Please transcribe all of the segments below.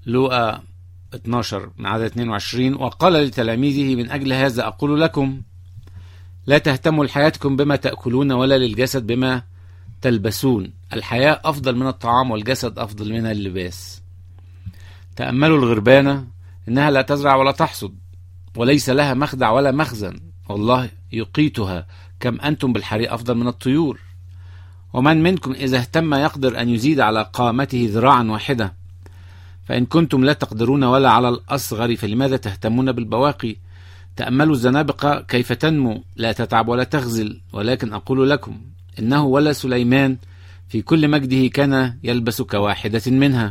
لوقا 12 من عدد 22 وقال لتلاميذه من أجل هذا أقول لكم لا تهتموا لحياتكم بما تأكلون ولا للجسد بما تلبسون الحياة أفضل من الطعام والجسد أفضل من اللباس تأملوا الغربانة إنها لا تزرع ولا تحصد وليس لها مخدع ولا مخزن والله يقيتها كم أنتم بالحري أفضل من الطيور ومن منكم إذا اهتم يقدر أن يزيد على قامته ذراعا واحدة فإن كنتم لا تقدرون ولا على الأصغر فلماذا تهتمون بالبواقي تأملوا الزنابق كيف تنمو لا تتعب ولا تغزل ولكن أقول لكم إنه ولا سليمان في كل مجده كان يلبس كواحدة منها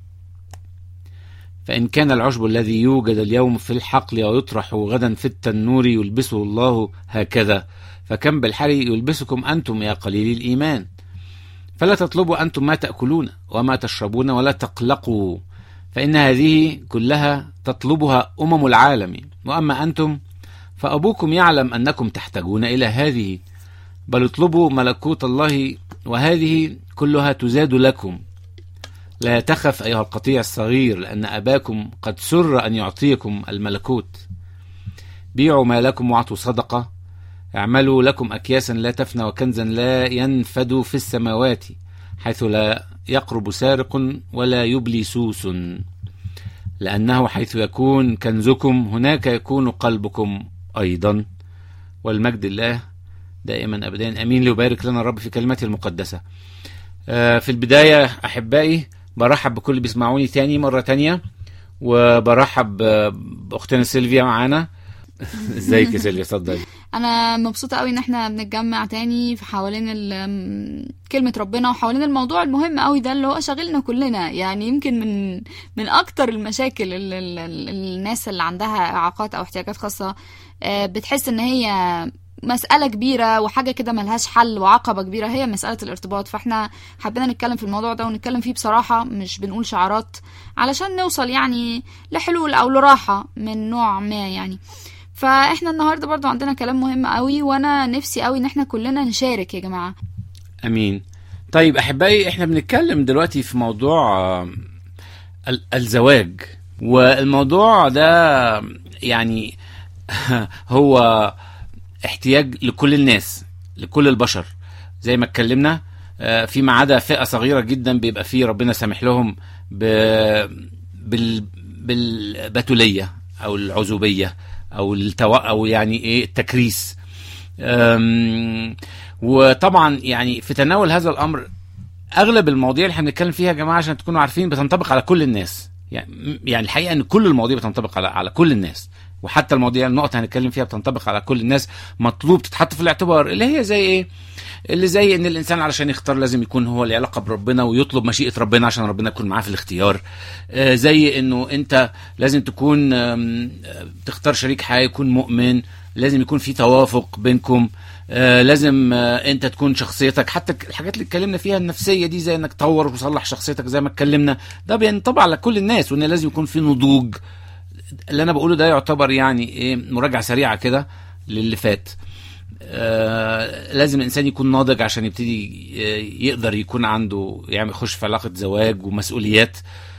فإن كان العشب الذي يوجد اليوم في الحقل ويطرح غدا في التنور يلبسه الله هكذا فكم بالحري يلبسكم أنتم يا قليل الإيمان فلا تطلبوا أنتم ما تأكلون وما تشربون ولا تقلقوا فإن هذه كلها تطلبها أمم العالم وأما أنتم فأبوكم يعلم أنكم تحتاجون إلى هذه بل اطلبوا ملكوت الله وهذه كلها تزاد لكم لا تخف أيها القطيع الصغير لأن أباكم قد سر أن يعطيكم الملكوت بيعوا ما لكم واعطوا صدقة اعملوا لكم أكياسا لا تفنى وكنزا لا ينفد في السماوات حيث لا يقرب سارق ولا يبلي سوس لأنه حيث يكون كنزكم هناك يكون قلبكم أيضا والمجد الله دائما أبدا أمين ليبارك لنا الرب في كلمته المقدسة آه، في البداية أحبائي برحب بكل اللي بيسمعوني تاني مرة تانية وبرحب آه، بأختنا سيلفيا معانا ازيك يا سيلفيا اتفضلي انا مبسوطه قوي ان احنا بنتجمع تاني في حوالين ال- كلمه ربنا وحوالين الموضوع المهم قوي ده اللي هو شاغلنا كلنا يعني يمكن من من اكتر المشاكل اللي ال- ال- الناس اللي عندها اعاقات او احتياجات خاصه آه، بتحس ان هي مسألة كبيرة وحاجة كده ملهاش حل وعقبة كبيرة هي مسألة الارتباط فاحنا حبينا نتكلم في الموضوع ده ونتكلم فيه بصراحة مش بنقول شعارات علشان نوصل يعني لحلول أو لراحة من نوع ما يعني فاحنا النهارده برضو عندنا كلام مهم قوي وانا نفسي قوي ان احنا كلنا نشارك يا جماعه امين طيب احبائي احنا بنتكلم دلوقتي في موضوع آه، ال- الزواج والموضوع ده يعني هو احتياج لكل الناس لكل البشر زي ما اتكلمنا آه، فيما عدا فئه صغيره جدا بيبقى فيه ربنا سامح لهم ب... بال... بالبتوليه او العزوبيه او التو... او يعني ايه التكريس أم، وطبعا يعني في تناول هذا الامر اغلب المواضيع اللي احنا بنتكلم فيها يا جماعه عشان تكونوا عارفين بتنطبق على كل الناس يعني يعني الحقيقه ان كل المواضيع بتنطبق على على كل الناس وحتى المواضيع النقطه هنتكلم فيها بتنطبق على كل الناس مطلوب تتحط في الاعتبار اللي هي زي ايه اللي زي ان الانسان علشان يختار لازم يكون هو اللي علاقه بربنا ويطلب مشيئه ربنا عشان ربنا يكون معاه في الاختيار آه، زي انه انت لازم تكون آم، آه، تختار شريك حياه يكون مؤمن لازم يكون في توافق بينكم آه، لازم آه، انت تكون شخصيتك حتى الحاجات اللي اتكلمنا فيها النفسيه دي زي انك تطور وتصلح شخصيتك زي ما اتكلمنا ده بينطبق على كل الناس وان لازم يكون في نضوج اللي انا بقوله ده يعتبر يعني ايه مراجعه سريعه كده للي فات آه لازم الانسان يكون ناضج عشان يبتدي آه، يقدر يكون عنده يعني يخش في علاقه زواج ومسؤوليات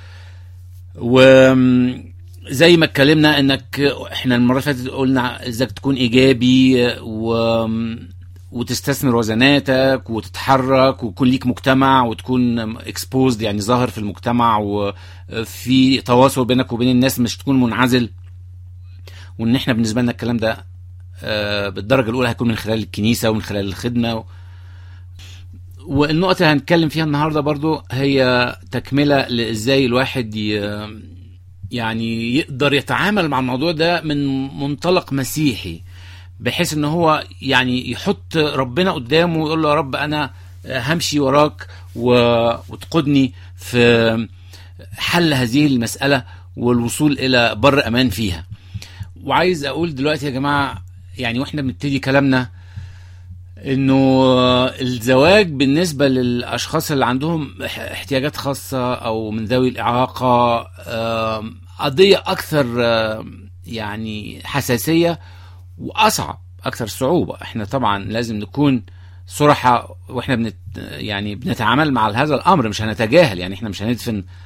وزي ما اتكلمنا انك احنا المره اللي فاتت قلنا ازاي تكون ايجابي و وتستثمر وزناتك وتتحرك ويكون ليك مجتمع وتكون اكسبوزد يعني ظاهر في المجتمع وفي تواصل بينك وبين الناس مش تكون منعزل وان احنا بالنسبه لنا الكلام ده آه، بالدرجه الاولى هيكون من خلال الكنيسه ومن خلال الخدمه و... والنقطه اللي هنتكلم فيها النهارده برضو هي تكمله لازاي الواحد ي... يعني يقدر يتعامل مع الموضوع ده من منطلق مسيحي بحيث ان هو يعني يحط ربنا قدامه ويقول له يا رب انا همشي وراك و... وتقودني في حل هذه المساله والوصول الى بر امان فيها وعايز اقول دلوقتي يا جماعه يعني واحنا بنبتدي كلامنا انه الزواج بالنسبه للاشخاص اللي عندهم اح- احتياجات خاصه او من ذوي الاعاقه آم، قضيه اكثر آم، يعني حساسيه واصعب اكثر صعوبه احنا طبعا لازم نكون صراحة واحنا بنت يعني بنتعامل مع هذا الامر مش هنتجاهل يعني احنا مش هندفن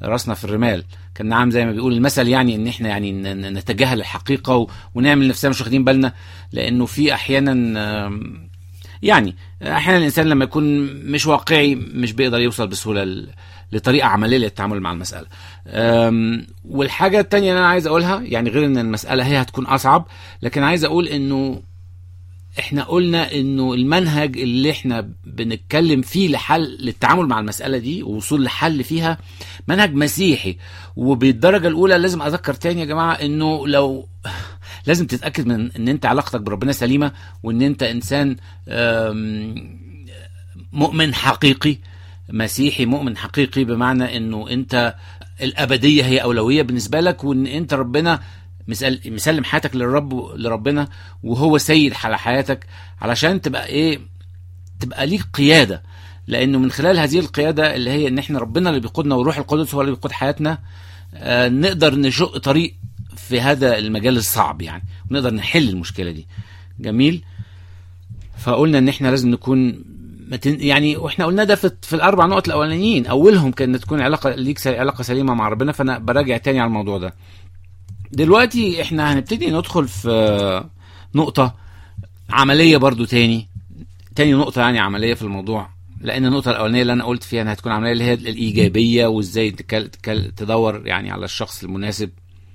راسنا في الرمال كان نعم زي ما بيقول المثل يعني ان احنا يعني ن- ن- نتجاهل الحقيقه و- ونعمل نفسنا مش واخدين بالنا لانه في احيانا آم، يعني احيانا الانسان لما يكون مش واقعي مش بيقدر يوصل بسهوله ل- لطريقه عمليه للتعامل مع المساله. أم، والحاجه التانية اللي انا عايز اقولها يعني غير ان المساله هي هتكون اصعب لكن عايز اقول انه احنا قلنا انه المنهج اللي احنا بنتكلم فيه لحل للتعامل مع المساله دي ووصول لحل فيها منهج مسيحي وبالدرجه الاولى لازم اذكر تاني يا جماعه انه لو لازم تتاكد من ان انت علاقتك بربنا سليمه وان انت انسان أم، مؤمن حقيقي مسيحي مؤمن حقيقي بمعنى انه انت الابديه هي اولويه بالنسبه لك وان انت ربنا مسل- مسلم حياتك للرب لربنا وهو سيد على حياتك علشان تبقى ايه تبقى ليك قياده لانه من خلال هذه القياده اللي هي ان احنا ربنا اللي بيقودنا والروح القدس هو اللي بيقود حياتنا آه نقدر نشق طريق في هذا المجال الصعب يعني ونقدر نحل المشكله دي جميل فقلنا ان احنا لازم نكون متن يعني واحنا قلنا ده في, في الاربع نقط الاولانيين اولهم كان تكون علاقه ليك س- علاقه سليمه مع ربنا فانا براجع تاني على الموضوع ده دلوقتي احنا هنبتدي ندخل في نقطه عمليه برضو تاني تاني نقطه يعني عمليه في الموضوع لان النقطه الاولانيه اللي انا قلت فيها انها تكون عمليه اللي هي الايجابيه وازاي تكل تكل تدور يعني على الشخص المناسب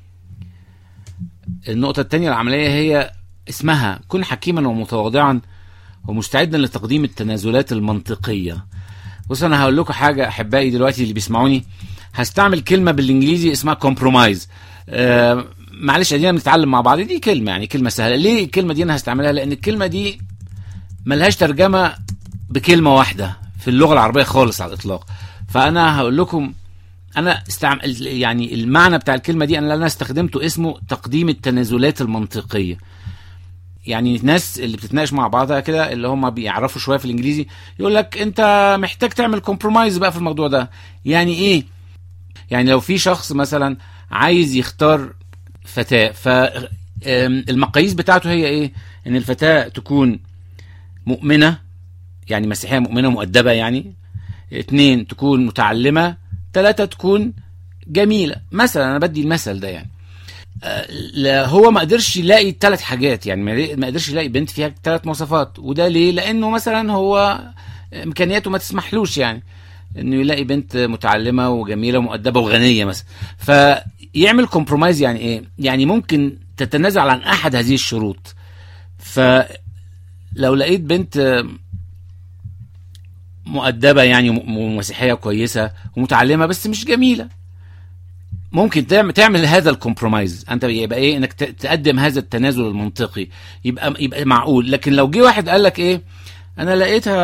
النقطه التانيه العمليه هي اسمها كن حكيما ومتواضعا ومستعدا لتقديم التنازلات المنطقيه بص انا هقول لكم حاجه احبائي دلوقتي اللي بيسمعوني هستعمل كلمه بالانجليزي اسمها كومبرومايز آه معلش ادينا بنتعلم مع بعض دي كلمه يعني كلمه سهله ليه الكلمه دي انا هستعملها لان الكلمه دي ملهاش ترجمه بكلمه واحده في اللغه العربيه خالص على الاطلاق فانا هقول لكم انا استعمل يعني المعنى بتاع الكلمه دي انا اللي انا استخدمته اسمه تقديم التنازلات المنطقيه يعني الناس اللي بتتناقش مع بعضها كده اللي هم بيعرفوا شويه في الانجليزي يقول لك انت محتاج تعمل كومبرومايز بقى في الموضوع ده يعني ايه يعني لو في شخص مثلا عايز يختار فتاه فالمقاييس بتاعته هي ايه ان الفتاه تكون مؤمنه يعني مسيحيه مؤمنه مؤدبه يعني اتنين تكون متعلمه ثلاثه تكون جميله مثلا انا بدي المثل ده يعني لا هو ما قدرش يلاقي ثلاث حاجات يعني ما- ما قدرش يلاقي بنت فيها ثلاث مواصفات وده ليه لانه مثلا هو امكانياته ما تسمحلوش يعني انه يلاقي بنت متعلمه وجميله ومؤدبه وغنيه مثلا فيعمل كومبرومايز يعني ايه يعني ممكن تتنازل عن احد هذه الشروط فلو لقيت بنت مؤدبه يعني م- مسيحيه كويسه ومتعلمه بس مش جميله ممكن تعمل تعمل هذا الكومبرومايز انت يبقى ايه انك ت- تقدم هذا التنازل المنطقي يبقى يبقى معقول لكن لو جه واحد قال لك ايه انا لقيتها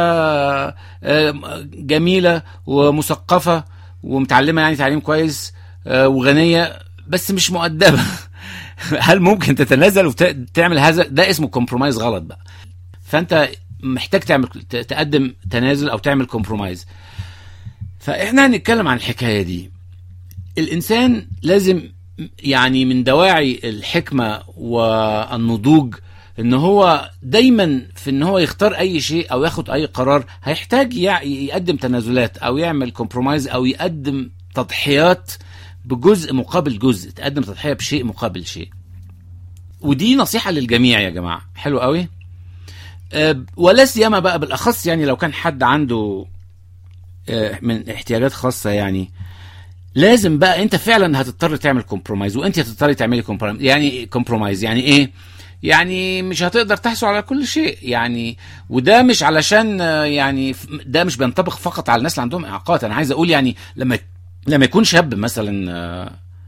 آه، جميله ومثقفه ومتعلمه يعني تعليم كويس آه، وغنيه بس مش مؤدبه هل ممكن تتنازل وتعمل هذا ده اسمه كومبرومايز غلط بقى فانت محتاج تعمل ت- تقدم تنازل او تعمل كومبرومايز فاحنا هنتكلم عن الحكايه دي الانسان لازم يعني من دواعي الحكمه والنضوج ان هو دايما في ان هو يختار اي شيء او ياخد اي قرار هيحتاج يع- يقدم تنازلات او يعمل كومبرومايز او يقدم تضحيات بجزء مقابل جزء تقدم تضحيه بشيء مقابل شيء ودي نصيحه للجميع يا جماعه حلو قوي أه، ولا سيما بقى بالاخص يعني لو كان حد عنده أه، من احتياجات خاصه يعني لازم بقى انت فعلا هتضطر تعمل كومبرومايز وانت هتضطري تعملي كومبرومايز يعني كومبرومايز يعني ايه يعني مش هتقدر تحصل على كل شيء يعني وده مش علشان آه، يعني ف- ده مش بينطبق فقط على الناس اللي عندهم اعاقات انا عايز اقول يعني لما لما يكون شاب مثلا آه،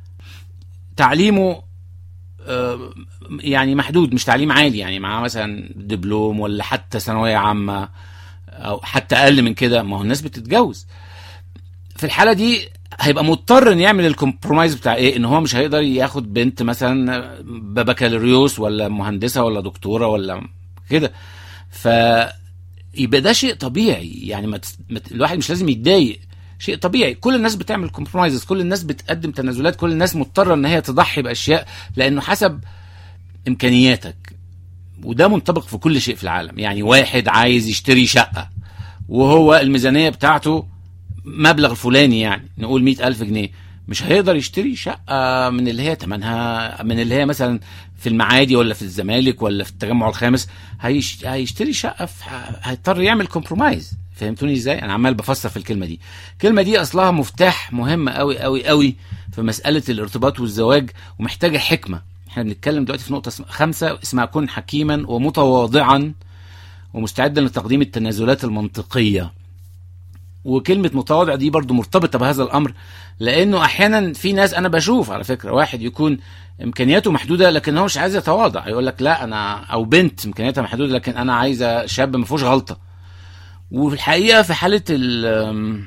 تعليمه آه، يعني محدود مش تعليم عالي يعني معاه مثلا دبلوم ولا حتى ثانويه عامه او حتى اقل من كده ما هو الناس بتتجوز في الحاله دي هيبقى مضطر ان يعمل الكومبرومايز بتاع ايه ان هو مش هيقدر ياخد بنت مثلا ببكالوريوس ولا مهندسه ولا دكتوره ولا كده ف يبقى ده شيء طبيعي يعني ما تس... ما ت- الواحد مش لازم يتضايق شيء طبيعي كل الناس بتعمل كومبرومايزز كل الناس بتقدم تنازلات كل الناس مضطره ان هي تضحي باشياء لانه حسب امكانياتك وده منطبق في كل شيء في العالم يعني واحد عايز يشتري شقه وهو الميزانيه بتاعته مبلغ فلاني يعني نقول مئة ألف جنيه مش هيقدر يشتري شقه من اللي هي تمنها من اللي هي مثلا في المعادي ولا في الزمالك ولا في التجمع الخامس هيش هيشتري شقه في هيضطر يعمل كومبرومايز فهمتوني ازاي انا عمال بفسر في الكلمه دي الكلمه دي اصلها مفتاح مهم قوي قوي قوي في مساله الارتباط والزواج ومحتاجه حكمه احنا بنتكلم دلوقتي في نقطه اسم- خمسه اسمها كن حكيما ومتواضعا ومستعدا لتقديم التنازلات المنطقيه وكلمة متواضع دي برضو مرتبطة بهذا الأمر لأنه أحيانا في ناس أنا بشوف على فكرة واحد يكون إمكانياته محدودة لكن هو مش عايز يتواضع يقول لك لا أنا أو بنت إمكانياتها محدودة لكن أنا عايزة شاب ما فيهوش غلطة وفي الحقيقة في حالة ال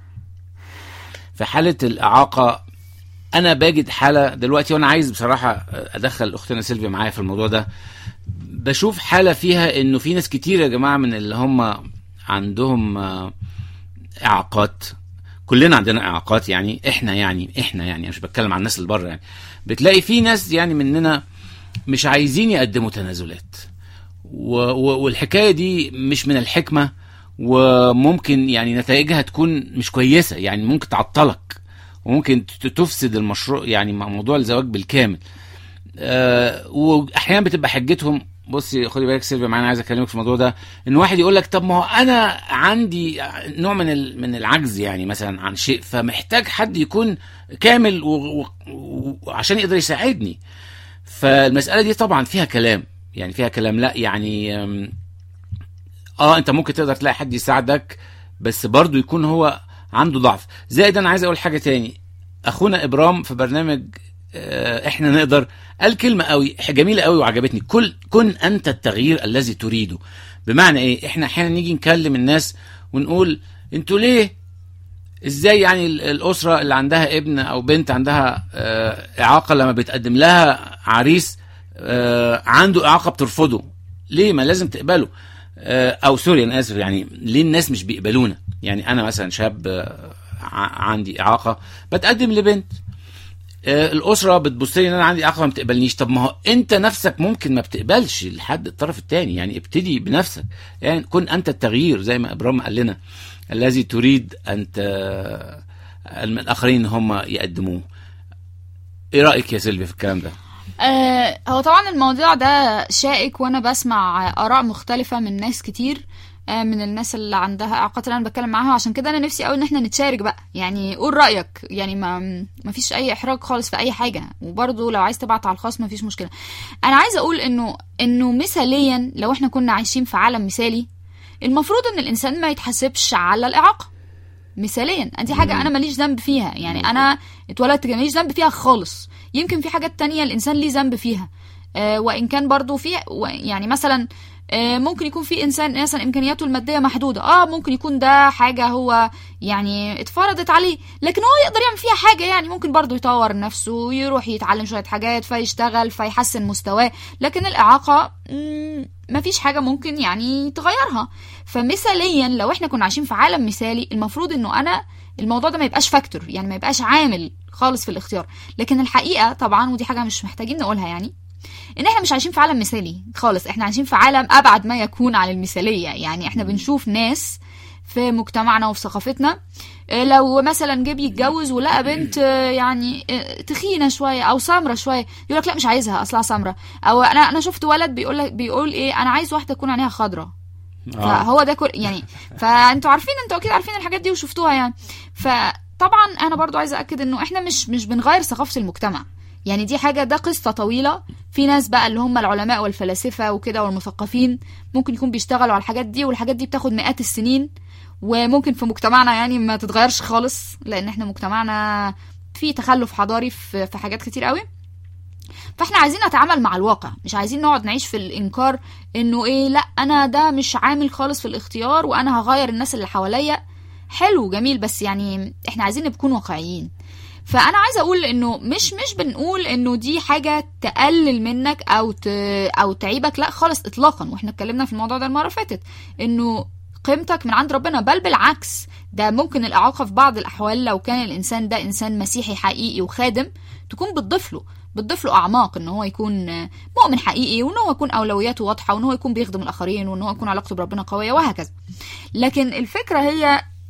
في حالة الإعاقة أنا باجد حالة دلوقتي وأنا عايز بصراحة أدخل أختنا سيلفيا معايا في الموضوع ده بشوف حالة فيها إنه في ناس كتير يا جماعة من اللي هم عندهم آه، اعاقات كلنا عندنا اعاقات يعني احنا يعني احنا يعني أنا مش بتكلم عن الناس اللي بره يعني بتلاقي في ناس يعني مننا مش عايزين يقدموا تنازلات و و والحكايه دي مش من الحكمه وممكن يعني نتائجها تكون مش كويسه يعني ممكن تعطلك وممكن ت- تفسد المشروع يعني مع موضوع الزواج بالكامل آه واحيانا بتبقى حجتهم بصي خدي بالك سيلفيا معانا عايز اكلمك في الموضوع ده ان واحد يقول لك طب ما هو انا عندي نوع من ال- من العجز يعني مثلا عن شيء فمحتاج حد يكون كامل و- و- وعشان يقدر يساعدني فالمساله دي طبعا فيها كلام يعني فيها كلام لا يعني أم، اه انت ممكن تقدر تلاقي حد يساعدك بس برضو يكون هو عنده ضعف زائد انا عايز اقول حاجه تاني اخونا ابرام في برنامج آه، احنا نقدر قال كلمه قوي جميله قوي وعجبتني كل كن انت التغيير الذي تريده بمعنى ايه احنا احيانا نيجي نكلم الناس ونقول انتوا ليه ازاي يعني ال- الاسره اللي عندها ابن او بنت عندها آه، اعاقه لما بتقدم لها عريس آه، عنده اعاقه بترفضه ليه ما لازم تقبله آه، او سوري انا اسف يعني ليه الناس مش بيقبلونا يعني انا مثلا شاب آه، ع- عندي اعاقه بتقدم لبنت آه، الاسره بتبص لي ان انا عندي اعاقه ما بتقبلنيش طب ما هو انت نفسك ممكن ما بتقبلش لحد الطرف الثاني يعني ابتدي بنفسك يعني كن انت التغيير زي ما ابراهيم قال لنا الذي تريد ان ت... الاخرين هم يقدموه ايه رايك يا سيلفي في الكلام ده آه هو طبعا الموضوع ده شائك وانا بسمع اراء مختلفه من ناس كتير آه من الناس اللي عندها اعاقات اللي انا بتكلم معاها عشان كده انا نفسي قوي ان احنا نتشارك بقى يعني قول رايك يعني ما ما فيش اي احراج خالص في اي حاجه وبرضه لو عايز تبعت على الخاص ما فيش مشكله انا عايزه اقول انه انه مثاليا لو احنا كنا عايشين في عالم مثالي المفروض ان الانسان ما يتحاسبش على الاعاقه مثاليا دي حاجه انا ماليش ذنب فيها يعني انا اتولدت كده ماليش ذنب فيها خالص يمكن في حاجات تانية الانسان ليه ذنب فيها آه وان كان برضو في و- يعني مثلا آه ممكن يكون في انسان مثلا امكانياته الماديه محدوده اه ممكن يكون ده حاجه هو يعني اتفرضت عليه لكن هو يقدر يعمل فيها حاجه يعني ممكن برضو يطور نفسه يروح يتعلم شويه حاجات فيشتغل فيحسن مستواه لكن الاعاقه مم، مفيش حاجه ممكن يعني تغيرها فمثاليا لو احنا كنا عايشين في عالم مثالي المفروض انه انا الموضوع ده ما يبقاش فاكتور يعني ما يبقاش عامل خالص في الاختيار لكن الحقيقه طبعا ودي حاجه مش محتاجين نقولها يعني ان احنا مش عايشين في عالم مثالي خالص احنا عايشين في عالم ابعد ما يكون عن المثاليه يعني احنا بنشوف ناس في مجتمعنا وفي ثقافتنا آه، لو مثلا جه يتجوز ولقى بنت آه، يعني آه، تخينه شويه او سمره شويه يقول لك لا مش عايزها اصلها سمره او انا انا شفت ولد بيقول لك بيقول ايه انا عايز واحده تكون عينيها خضراء فهو ده كل يعني فانتوا عارفين انتوا اكيد عارفين الحاجات دي وشفتوها يعني فطبعا انا برضو عايزه اكد انه احنا مش مش بنغير ثقافه المجتمع يعني دي حاجه ده قصه طويله في ناس بقى اللي هم العلماء والفلاسفه وكده والمثقفين ممكن يكون بيشتغلوا على الحاجات دي والحاجات دي بتاخد مئات السنين وممكن في مجتمعنا يعني ما تتغيرش خالص لان احنا مجتمعنا في تخلف حضاري في في حاجات كتير قوي فاحنا عايزين نتعامل مع الواقع مش عايزين نقعد نعيش في الانكار انه ايه لا انا ده مش عامل خالص في الاختيار وانا هغير الناس اللي حواليا حلو جميل بس يعني احنا عايزين نكون واقعيين فانا عايزه اقول انه مش مش بنقول انه دي حاجه تقلل منك او ت... او تعيبك لا خالص اطلاقا واحنا اتكلمنا في الموضوع ده المره اللي فاتت انه قيمتك من عند ربنا بل بالعكس ده ممكن الاعاقه في بعض الاحوال لو كان الانسان ده انسان مسيحي حقيقي وخادم تكون بتضيف له بتضيف له اعماق ان هو يكون مؤمن حقيقي وان هو يكون اولوياته واضحه وان هو يكون بيخدم الاخرين وان هو يكون علاقته بربنا قويه وهكذا لكن الفكره هي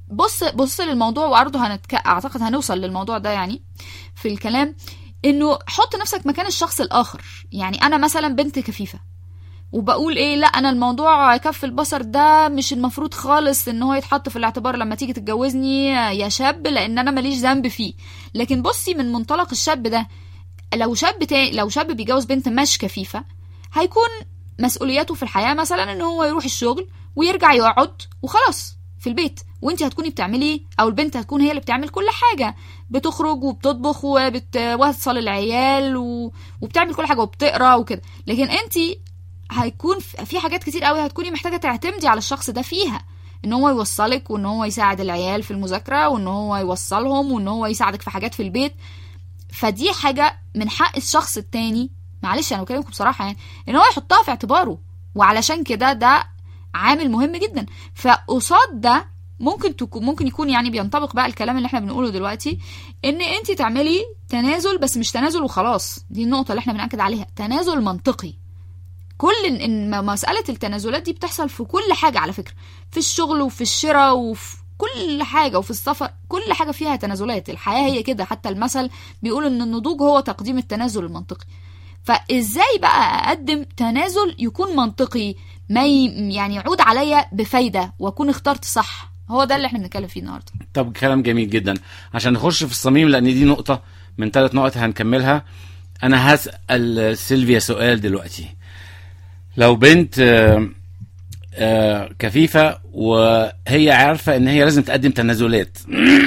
بص بص للموضوع وعرضه هنتك... اعتقد هنوصل للموضوع ده يعني في الكلام انه حط نفسك مكان الشخص الاخر يعني انا مثلا بنت كفيفه وبقول ايه لا انا الموضوع كف البصر ده مش المفروض خالص ان هو يتحط في الاعتبار لما تيجي تتجوزني يا شاب لان انا ماليش ذنب فيه لكن بصي من منطلق الشاب ده لو شاب تا... لو شاب بيجوز بنت مش كفيفه هيكون مسؤولياته في الحياه مثلا ان هو يروح الشغل ويرجع يقعد وخلاص في البيت وانت هتكوني بتعملي او البنت هتكون هي اللي بتعمل كل حاجه بتخرج وبتطبخ وبتوصل العيال و... وبتعمل كل حاجه وبتقرا وكده لكن انت هيكون في حاجات كتير قوي هتكوني محتاجه تعتمدي على الشخص ده فيها ان هو يوصلك وان هو يساعد العيال في المذاكره وان هو يوصلهم وان هو يساعدك في حاجات في البيت فدي حاجه من حق الشخص التاني معلش انا بكلمكم بصراحه يعني ان هو يحطها في اعتباره وعلشان كده ده عامل مهم جدا فقصاد ده ممكن تكون ممكن يكون يعني بينطبق بقى الكلام اللي احنا بنقوله دلوقتي ان انت تعملي تنازل بس مش تنازل وخلاص دي النقطه اللي احنا بنأكد عليها تنازل منطقي كل ان مساله التنازلات دي بتحصل في كل حاجه على فكره في الشغل وفي الشراء وفي كل حاجه وفي السفر كل حاجه فيها تنازلات الحياه هي كده حتى المثل بيقول ان النضوج هو تقديم التنازل المنطقي فازاي بقى اقدم تنازل يكون منطقي ما يعني يعود عليا بفايده واكون اخترت صح هو ده اللي احنا بنتكلم فيه النهارده طب كلام جميل جدا عشان نخش في الصميم لان دي نقطه من ثلاث نقط هنكملها انا هسال سيلفيا سؤال دلوقتي لو بنت آه، آه، كفيفه وهي عارفه ان هي لازم تقدم تنازلات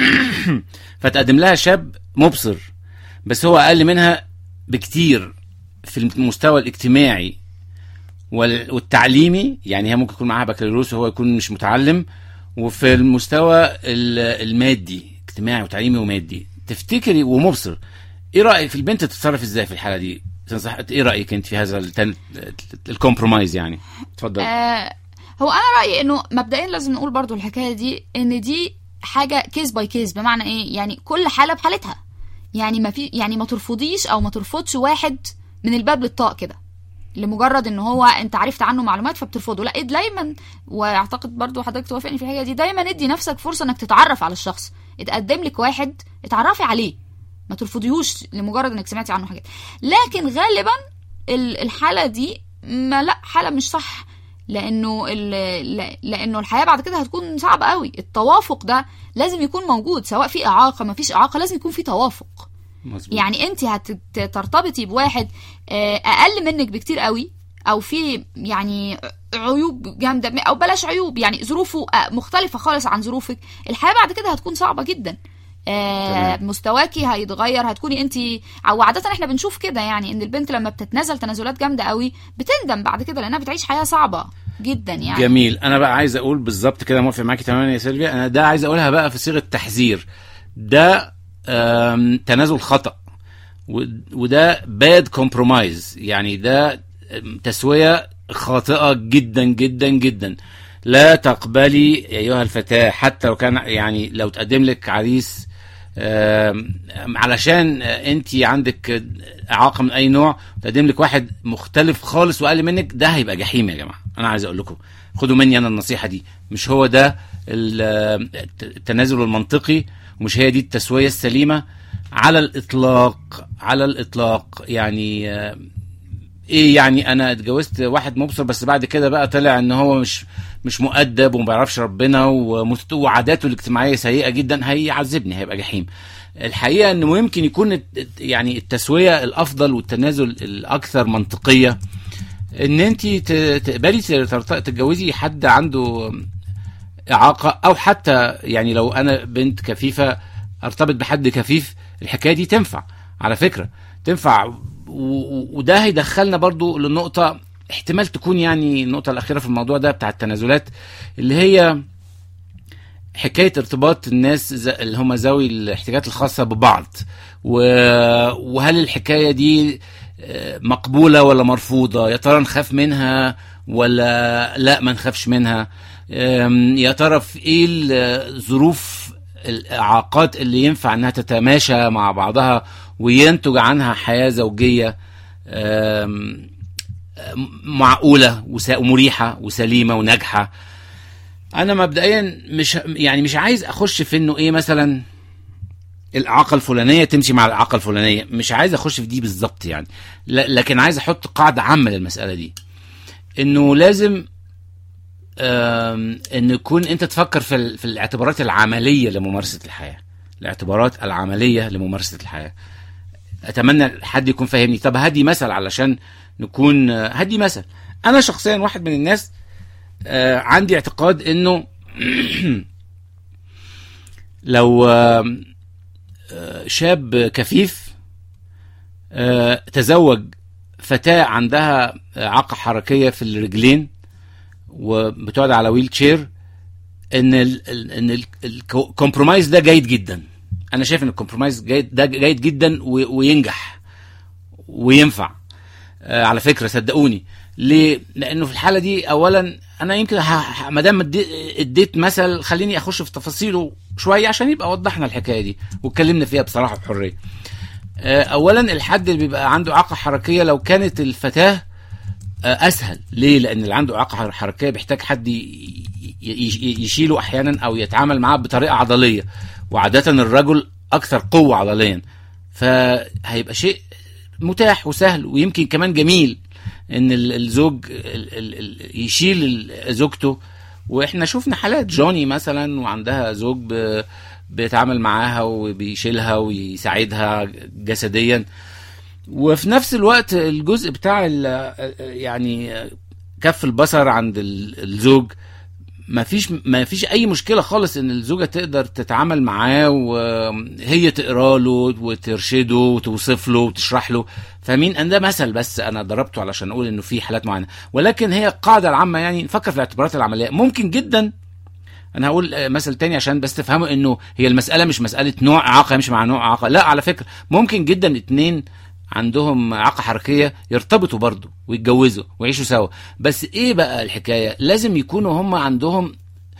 فتقدم لها شاب مبصر بس هو اقل منها بكتير في المستوى الاجتماعي والتعليمي يعني هي ممكن يكون معاها بكالوريوس وهو يكون مش متعلم وفي المستوى المادي اجتماعي وتعليمي ومادي تفتكري ومبصر ايه رايك في البنت تتصرف ازاي في الحاله دي تنصح ايه رايك انت في هذا التن... الكومبرومايز يعني اتفضل آه هو انا رايي انه مبدئيا لازم نقول برضو الحكايه دي ان دي حاجه كيس باي كيس بمعنى ايه يعني كل حاله بحالتها يعني ما في يعني ما ترفضيش او ما ترفضش واحد من الباب للطاق كده لمجرد ان هو انت عرفت عنه معلومات فبترفضه لا دايما واعتقد برضو حضرتك توافقني في الحاجه دي دايما ادي نفسك فرصه انك تتعرف على الشخص اتقدم لك واحد اتعرفي عليه ما ترفضيهوش لمجرد انك سمعتي عنه حاجات لكن غالبا الحاله دي ما لا حاله مش صح لانه لانه الحياه بعد كده هتكون صعبه قوي التوافق ده لازم يكون موجود سواء في اعاقه ما فيش اعاقه لازم يكون في توافق مظبوط. يعني انت هترتبطي بواحد اقل منك بكتير قوي او في يعني عيوب جامده او بلاش عيوب يعني ظروفه مختلفه خالص عن ظروفك الحياه بعد كده هتكون صعبه جدا آه مستواكي هيتغير هتكوني انت او عاده احنا بنشوف كده يعني ان البنت لما بتتنازل تنازلات جامده قوي بتندم بعد كده لانها بتعيش حياه صعبه جدا يعني جميل انا بقى عايز اقول بالظبط كده موافق معاكي تماما يا سيلفيا انا ده عايز اقولها بقى في صيغه تحذير ده تنازل خطا وده باد كومبرومايز يعني ده تسويه خاطئه جدا جدا جدا لا تقبلي ايها الفتاه حتى لو كان يعني لو تقدم لك عريس علشان انت عندك اعاقه من اي نوع تقدم لك واحد مختلف خالص واقل منك ده هيبقى جحيم يا جماعه انا عايز اقول لكم خدوا مني انا النصيحه دي مش هو ده التنازل المنطقي ومش هي دي التسويه السليمه على الاطلاق على الاطلاق يعني ايه يعني انا اتجوزت واحد مبصر بس بعد كده بقى طلع ان هو مش مش مؤدب وما بيعرفش ربنا وعاداته الاجتماعيه سيئه جدا هيعذبني هيبقى جحيم الحقيقه انه ممكن يكون يعني التسويه الافضل والتنازل الاكثر منطقيه ان انت تقبلي تتجوزي حد عنده اعاقه او حتى يعني لو انا بنت كفيفه ارتبط بحد كفيف الحكايه دي تنفع على فكره تنفع وده هيدخلنا برضو للنقطه احتمال تكون يعني النقطه الاخيره في الموضوع ده بتاع التنازلات اللي هي حكايه ارتباط الناس اللي هم ذوي الاحتياجات الخاصه ببعض وهل الحكايه دي مقبوله ولا مرفوضه يا ترى نخاف منها ولا لا ما نخافش منها يا ترى في ايه الظروف الاعاقات اللي ينفع انها تتماشى مع بعضها وينتج عنها حياه زوجيه معقوله ومريحه وسليمه وناجحه انا مبدئيا مش يعني مش عايز اخش في انه ايه مثلا الاعاقه الفلانيه تمشي مع الاعاقه الفلانيه مش عايز اخش في دي بالظبط يعني ل- لكن عايز احط قاعده عامه للمساله دي انه لازم آم، ان يكون انت تفكر في ال- في الاعتبارات العمليه لممارسه الحياه الاعتبارات العمليه لممارسه الحياه اتمنى حد يكون فاهمني طب هدي مثل علشان نكون آه، هدي مثل انا شخصيا واحد من الناس آه، عندي اعتقاد انه لو آم، آه، شاب كفيف آه، تزوج فتاة عندها إعاقة حركية في الرجلين وبتقعد على ويل تشير ان ال ال ان ال- الكومبرومايز ده جيد جدا انا شايف ان الكومبرومايز جيد ده جيد جدا و- وينجح وينفع آه، على فكره صدقوني ليه؟ لانه في الحاله دي اولا انا يمكن ه- ه- ما دام ادي- اديت مثل خليني اخش في تفاصيله شويه عشان يبقى وضحنا الحكايه دي واتكلمنا فيها بصراحه بحريه. آه، اولا الحد اللي بيبقى عنده اعاقه حركيه لو كانت الفتاه آه، اسهل ليه لان اللي عنده اعاقه حركيه بيحتاج حد ي- ي- ي- يشيله احيانا او يتعامل معاه بطريقه عضليه وعاده الرجل اكثر قوه عضليا فهيبقى شيء متاح وسهل ويمكن كمان جميل ان ال- الزوج ال- ال- ال- يشيل ال- زوجته واحنا شفنا حالات جوني مثلا وعندها زوج ب- بيتعامل معاها وبيشيلها ويساعدها جسديا وفي نفس الوقت الجزء بتاع ال- يعني كف البصر عند ال- الزوج ما فيش ما فيش اي مشكله خالص ان الزوجه تقدر تتعامل معاه وهي تقرا له وترشده وتوصف له وتشرح له فاهمين ان ده مثل بس انا ضربته علشان اقول انه في حالات معينه ولكن هي القاعده العامه يعني نفكر في الاعتبارات العمليه ممكن جدا انا هقول آه، مثل تاني عشان بس تفهموا انه هي المساله مش مساله نوع اعاقه يمشي مع نوع اعاقه لا على فكره ممكن جدا اتنين عندهم اعاقه حركيه يرتبطوا برضه ويتجوزوا ويعيشوا سوا بس ايه بقى الحكايه لازم يكونوا هم عندهم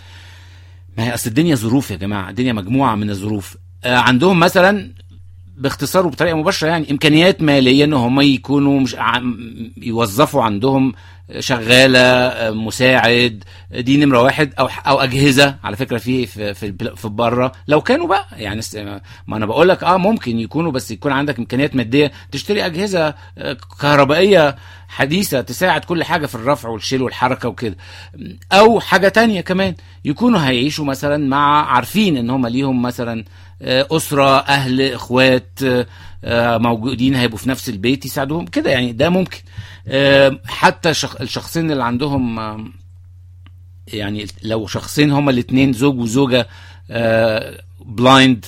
ما هي اصل الدنيا ظروف يا جماعه الدنيا مجموعه من الظروف آه عندهم مثلا باختصار وبطريقه مباشره يعني امكانيات ماليه ان هم يكونوا مش عم- يوظفوا عندهم شغاله آه، مساعد دي نمره واحد او او اجهزه على فكره في في في, البلا- في بره لو كانوا بقى يعني است- ما انا بقول لك اه ممكن يكونوا بس يكون عندك امكانيات ماديه تشتري اجهزه آه، كهربائيه حديثه تساعد كل حاجه في الرفع والشيل والحركه وكده او حاجه تانية كمان يكونوا هيعيشوا مثلا مع عارفين ان هم ليهم مثلا آه، اسره اهل اخوات آه، آه، موجودين هيبقوا في نفس البيت يساعدوهم كده يعني ده ممكن آه، حتى شخ- الشخصين اللي عندهم آه، يعني لو شخصين هما الاثنين زوج وزوجه بلايند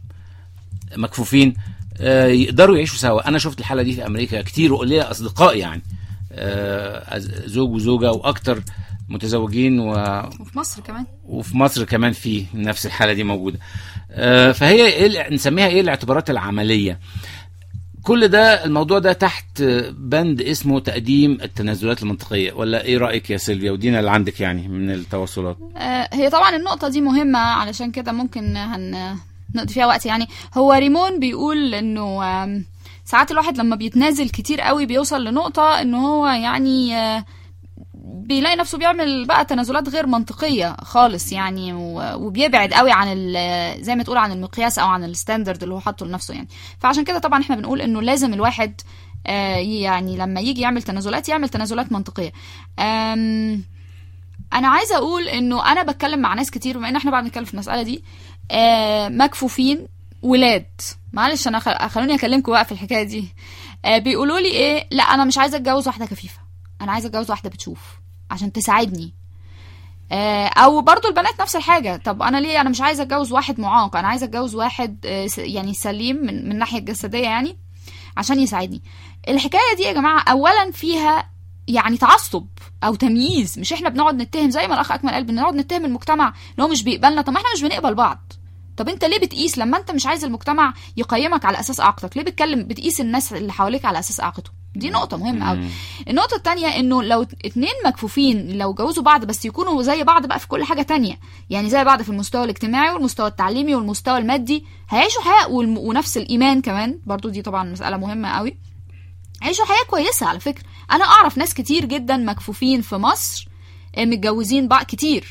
مكفوفين آه، يقدروا يعيشوا سوا انا شفت الحاله دي في امريكا كتير وليا اصدقاء يعني آه، زوج وزوجه واكتر متزوجين و... وفي مصر كمان وفي مصر كمان في نفس الحاله دي موجوده آه، فهي إيه ال- نسميها ايه الاعتبارات العمليه كل ده الموضوع ده تحت بند اسمه تقديم التنازلات المنطقيه ولا ايه رايك يا سيلفيا ودينا اللي عندك يعني من التواصلات آه، هي طبعا النقطة دي مهمة علشان كده ممكن هن نقضي فيها وقت يعني هو ريمون بيقول انه آم، ساعات الواحد لما بيتنازل كتير قوي بيوصل لنقطة انه هو يعني آه، بيلاقي نفسه بيعمل بقى تنازلات غير منطقية خالص يعني و- وبيبعد قوي عن ال- زي ما تقول عن المقياس او عن الستاندرد اللي هو حاطه لنفسه يعني فعشان كده طبعا احنا بنقول انه لازم الواحد آه، يعني لما يجي يعمل تنازلات يعمل تنازلات منطقية آم، انا عايزه اقول انه انا بتكلم مع ناس كتير بما ان احنا بقى بنتكلم في المساله دي آه مكفوفين ولاد معلش انا خل... خلوني اكلمكم بقى في الحكايه دي آه بيقولوا لي ايه لا انا مش عايزه اتجوز واحده كفيفه انا عايزه اتجوز واحده بتشوف عشان تساعدني آه او برضو البنات نفس الحاجه طب انا ليه انا مش عايزه اتجوز واحد معاق انا عايزه اتجوز واحد آه س- يعني سليم من من الناحيه الجسديه يعني عشان يساعدني الحكايه دي يا جماعه اولا فيها يعني تعصب او تمييز مش احنا بنقعد نتهم زي ما الاخ اكمل قال بنقعد نتهم المجتمع ان هو مش بيقبلنا طب ما احنا مش بنقبل بعض طب انت ليه بتقيس لما انت مش عايز المجتمع يقيمك على اساس اعاقتك ليه بتكلم بتقيس الناس اللي حواليك على اساس اعاقتهم دي نقطة مهمة قوي النقطة التانية انه لو اتنين مكفوفين لو جوزوا بعض بس يكونوا زي بعض بقى في كل حاجة تانية يعني زي بعض في المستوى الاجتماعي والمستوى التعليمي والمستوى المادي هيعيشوا حياة والم- ونفس الإيمان كمان برضو دي طبعا مسألة مهمة قوي عيشوا حياة كويسة على فكرة أنا أعرف ناس كتير جدا مكفوفين في مصر آه، متجوزين بعض كتير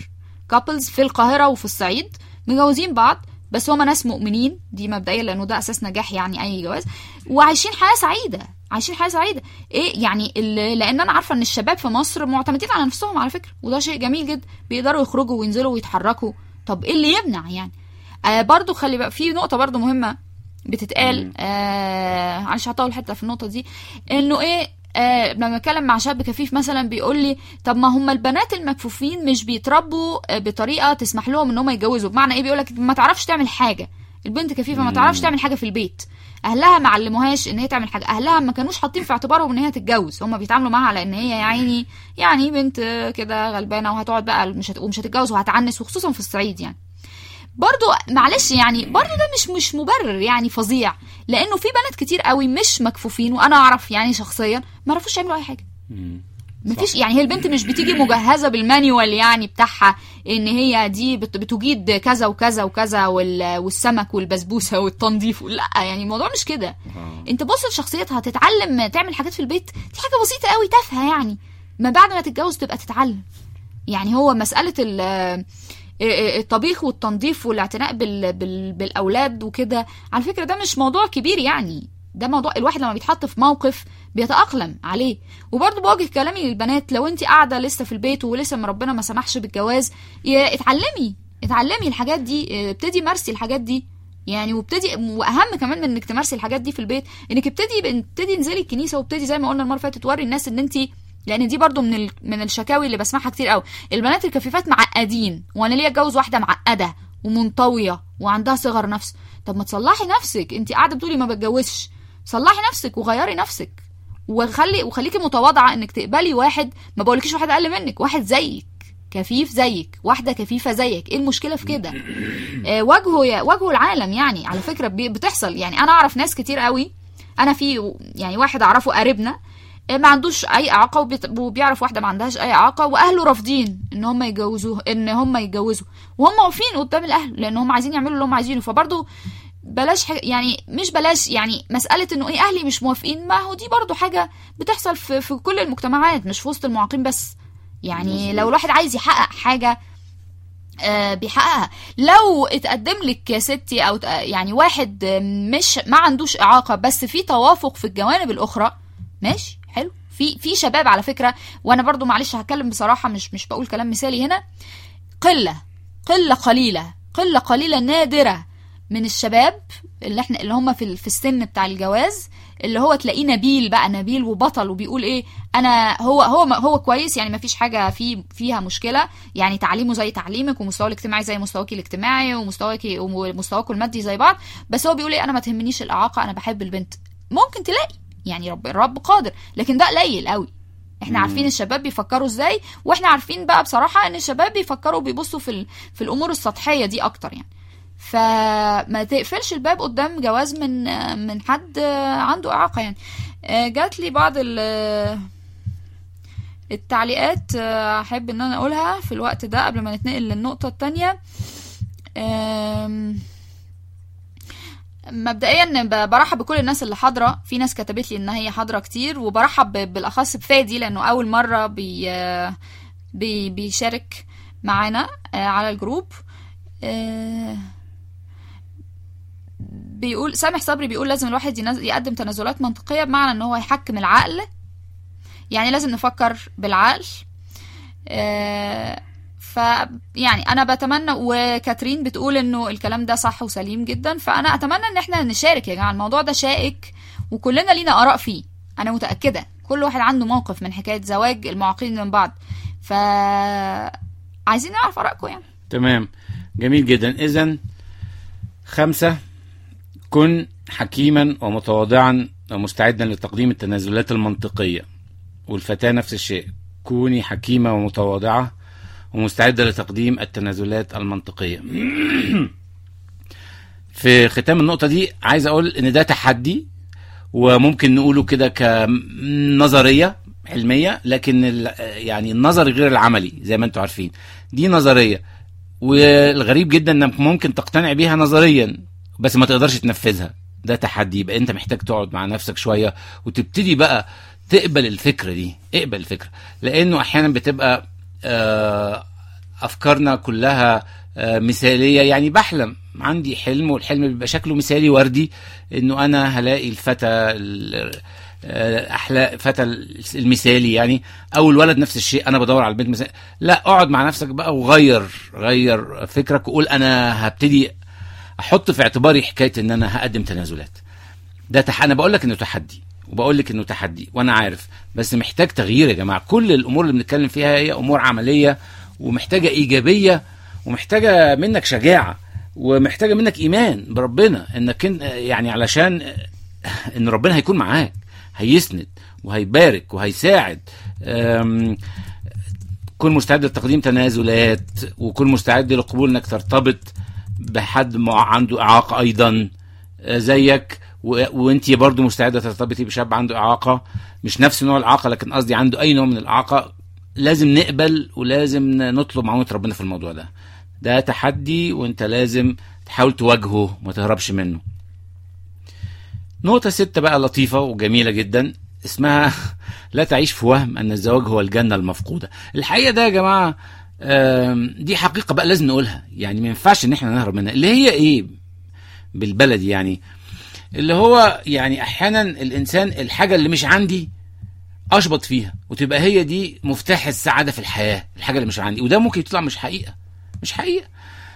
كابلز في القاهره وفي الصعيد مجوزين بعض بس هما ناس مؤمنين دي مبدئيا لانه ده اساس نجاح يعني اي جواز وعايشين حياه سعيده عايشين حياه سعيده ايه يعني ال- لان انا عارفه ان الشباب في مصر معتمدين على نفسهم على فكره وده شيء جميل جدا بيقدروا يخرجوا وينزلوا ويتحركوا طب ايه اللي يمنع يعني آه برضو خلي بقى في نقطه برضو مهمه بتتقال آه معلش هطول حته في النقطه دي انه ايه آه لما اتكلم مع شاب كفيف مثلا بيقول لي طب ما هم البنات المكفوفين مش بيتربوا آه، بطريقه تسمح لهم ان هم يتجوزوا بمعنى ايه بيقول لك ما تعرفش تعمل حاجه البنت كفيفه ما تعرفش تعمل حاجه في البيت اهلها ما علموهاش ان هي تعمل حاجه اهلها ما كانوش حاطين في اعتبارهم ان هي تتجوز هم بيتعاملوا معاها على ان هي يا عيني يعني بنت آه، كده غلبانه وهتقعد بقى مش هت... ومش هتتجوز وهتعنس وخصوصا في الصعيد يعني برضو معلش يعني برضو ده مش مش مبرر يعني فظيع لانه في بنات كتير قوي مش مكفوفين وانا اعرف يعني شخصيا ما عرفوش يعملوا اي حاجه مم. مفيش يعني هي البنت مش بتيجي مجهزه بالمانيوال يعني بتاعها ان هي دي بت- بتجيد كذا وكذا وكذا وال- والسمك والبسبوسه والتنظيف لا يعني الموضوع مش كده آه. انت بص لشخصيتها تتعلم تعمل حاجات في البيت دي حاجه بسيطه قوي تافهه يعني ما بعد ما تتجوز تبقى تتعلم يعني هو مساله ال الطبيخ والتنظيف والاعتناء بال... بال... بالاولاد وكده على فكره ده مش موضوع كبير يعني ده موضوع الواحد لما بيتحط في موقف بيتاقلم عليه وبرضه بوجه كلامي للبنات لو انت قاعده لسه في البيت ولسه ما ربنا ما سمحش بالجواز يا- اتعلمي اتعلمي الحاجات دي اه، ابتدي مارسي الحاجات دي يعني وابتدي واهم كمان من انك تمارسي الحاجات دي في البيت انك ابتدي ابتدي انزلي الكنيسه وابتدي زي ما قلنا المره اللي فاتت توري الناس ان انت لان دي برضو من ال... من الشكاوي اللي بسمعها كتير قوي البنات الكفيفات معقدين وانا ليه اتجوز واحده معقده ومنطويه وعندها صغر نفس طب ما تصلحي نفسك انت قاعده بتقولي ما بتجوزش صلحي نفسك وغيري نفسك وخلي وخليكي متواضعه انك تقبلي واحد ما بقولكيش واحد اقل منك واحد زيك كفيف زيك واحده كفيفه زيك ايه المشكله في كده آه واجهه يا واجهه العالم يعني على فكره بي- بتحصل يعني انا اعرف ناس كتير قوي انا في يعني واحد اعرفه قريبنا آه، ما عندوش اي اعاقه وبيت- وبيعرف واحده ما عندهاش اي اعاقه واهله رافضين ان هم يجوزوه ان هم يتجوزوا وهم واقفين قدام الاهل لان هم عايزين يعملوا اللي هم عايزينه فبرضه بلاش حاجة يعني مش بلاش يعني مسألة انه ايه اهلي مش موافقين ما هو دي برضو حاجة بتحصل في, في كل المجتمعات مش في وسط المعاقين بس يعني لو الواحد عايز يحقق حاجة آه بيحققها لو اتقدم لك يا ستي او ت- يعني واحد آه، مش ما عندوش اعاقه بس في توافق في الجوانب الاخرى ماشي حلو في في شباب على فكره وانا برضو معلش هتكلم بصراحه مش مش بقول كلام مثالي هنا قله قله قليله قله قليله نادره من الشباب اللي احنا اللي هم في ال- في السن بتاع الجواز اللي هو تلاقيه نبيل بقى نبيل وبطل وبيقول ايه انا هو هو هو كويس يعني ما فيش حاجه في فيها مشكله يعني تعليمه زي تعليمك ومستواه الاجتماعي زي مستواك الاجتماعي ومستواك ومستواكم المادي زي بعض بس هو بيقول ايه انا ما تهمنيش الاعاقه انا بحب البنت ممكن تلاقي يعني رب الرب قادر لكن ده قليل قوي احنا عارفين الشباب بيفكروا ازاي واحنا عارفين بقى بصراحه ان الشباب بيفكروا بيبصوا في ال- في الامور السطحيه دي اكتر يعني فما تقفلش الباب قدام جواز من من حد عنده اعاقه يعني آه، جات لي بعض ال- التعليقات آه، احب ان انا اقولها في الوقت ده قبل ما نتنقل للنقطه التانية آم، مبدئيا ب- برحب بكل الناس اللي حاضره في ناس كتبت لي ان هي حاضره كتير وبرحب ب- بالاخص بفادي لانه اول مره بي بي بيشارك معانا آه، على الجروب آه، بيقول سامح صبري بيقول لازم الواحد ينز- يقدم تنازلات منطقيه بمعنى ان هو يحكم العقل يعني لازم نفكر بالعقل آه، ف يعني انا بتمنى وكاترين بتقول انه الكلام ده صح وسليم جدا فانا اتمنى ان احنا نشارك يا جماعه الموضوع ده شائك وكلنا لينا اراء فيه انا متاكده كل واحد عنده موقف من حكايه زواج المعاقين من بعض ف عايزين نعرف ارائكم يعني تمام جميل جدا اذا خمسة كن حكيما ومتواضعا ومستعدا لتقديم التنازلات المنطقية والفتاة نفس الشيء كوني حكيمة ومتواضعة ومستعدة لتقديم التنازلات المنطقية في ختام النقطة دي عايز أقول إن ده تحدي وممكن نقوله كده كنظرية علمية لكن ال- يعني النظري غير العملي زي ما انتم عارفين دي نظرية والغريب جدا انك ممكن تقتنع بيها نظريا بس ما تقدرش تنفذها ده تحدي يبقى انت محتاج تقعد مع نفسك شوية وتبتدي بقى تقبل الفكرة دي اقبل الفكرة لانه احيانا بتبقى آه افكارنا كلها آه، مثاليه يعني بحلم عندي حلم والحلم بيبقى شكله مثالي وردي انه انا هلاقي الفتى ال- آه، احلى فتى المثالي يعني او الولد نفس الشيء انا بدور على البنت مثالي لا اقعد مع نفسك بقى وغير غير فكرك وقول انا هبتدي احط في اعتباري حكايه ان انا هقدم تنازلات ده تح... انا بقول لك انه تحدي وبقول لك انه تحدي وانا عارف بس محتاج تغيير يا جماعه كل الامور اللي بنتكلم فيها هي امور عمليه ومحتاجه ايجابيه ومحتاجه منك شجاعه ومحتاجه منك ايمان بربنا انك إن- يعني علشان ان ربنا هيكون معاك هيسند وهيبارك وهيساعد أم، كن مستعد لتقديم تنازلات وكن مستعد لقبول انك ترتبط بحد مع عنده اعاقه ايضا آه، زيك و- وانت برضو مستعده ترتبطي بشاب عنده اعاقه مش نفس نوع الاعاقه لكن قصدي عنده اي نوع من الاعاقه لازم نقبل ولازم نطلب معونه ربنا في الموضوع ده ده تحدي وانت لازم تحاول تواجهه وما تهربش منه نقطة ستة بقى لطيفة وجميلة جدا اسمها لا تعيش في وهم أن الزواج هو الجنة المفقودة الحقيقة ده يا جماعة آم، دي حقيقة بقى لازم نقولها يعني ما ينفعش ان احنا نهرب منها اللي هي ايه بالبلدي يعني اللي هو يعني احيانا الانسان الحاجة اللي مش عندي اشبط فيها وتبقى هي دي مفتاح السعادة في الحياة الحاجة اللي مش عندي وده ممكن يطلع مش حقيقة مش حقيقة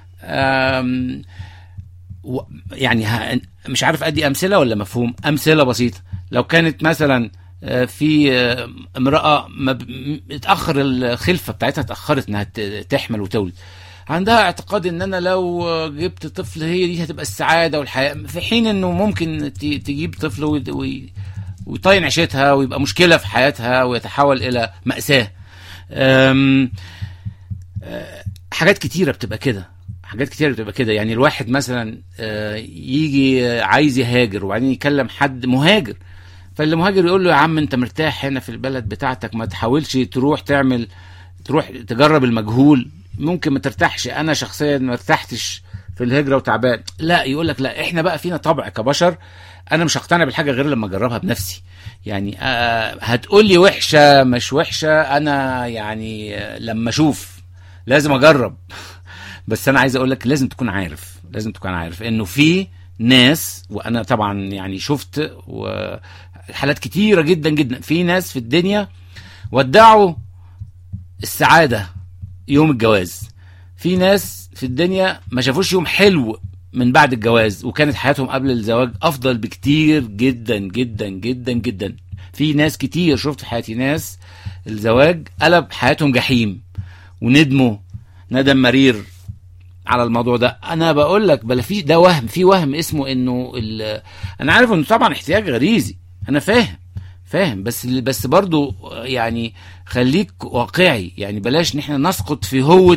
آم، و- يعني ها مش عارف ادي امثله ولا مفهوم امثله بسيطه لو كانت مثلا آه، في آه، امراه ما ب- م- اتاخر الخلفه بتاعتها اتاخرت انها ت- تحمل وتولد عندها اعتقاد ان انا لو آه، جبت طفل هي دي هتبقى السعاده والحياه في حين انه ممكن ت- تجيب طفل وي- وي- ويطين عيشتها ويبقى مشكله في حياتها ويتحول الى ماساه أم، آه، حاجات كتيره بتبقى كده حاجات كتير بتبقى كده يعني الواحد مثلا آه، يجي آه، عايز يهاجر وبعدين يكلم حد مهاجر فاللي مهاجر يقول له يا عم انت مرتاح هنا في البلد بتاعتك ما تحاولش تروح تعمل تروح تجرب المجهول ممكن ما ترتاحش انا شخصيا ما ارتحتش في الهجره وتعبان لا يقول لك لا احنا بقى فينا طبع كبشر انا مش هقتنع بالحاجه غير لما اجربها بنفسي يعني آه هتقول لي وحشه مش وحشه انا يعني آه لما اشوف لازم اجرب بس انا عايز اقول لك لازم تكون عارف لازم تكون عارف انه في ناس وانا طبعا يعني شفت حالات كتيره جدا جدا في ناس في الدنيا ودعوا السعاده يوم الجواز في ناس في الدنيا ما شافوش يوم حلو من بعد الجواز وكانت حياتهم قبل الزواج افضل بكتير جدا جدا جدا جدا في ناس كتير شفت في حياتي ناس الزواج قلب حياتهم جحيم وندموا ندم مرير على الموضوع ده انا بقول لك بلا في ده وهم في وهم اسمه انه ال- انا عارف انه طبعا احتياج غريزي انا فاهم فاهم بس بس برضو يعني خليك واقعي يعني بلاش ان احنا نسقط في هوة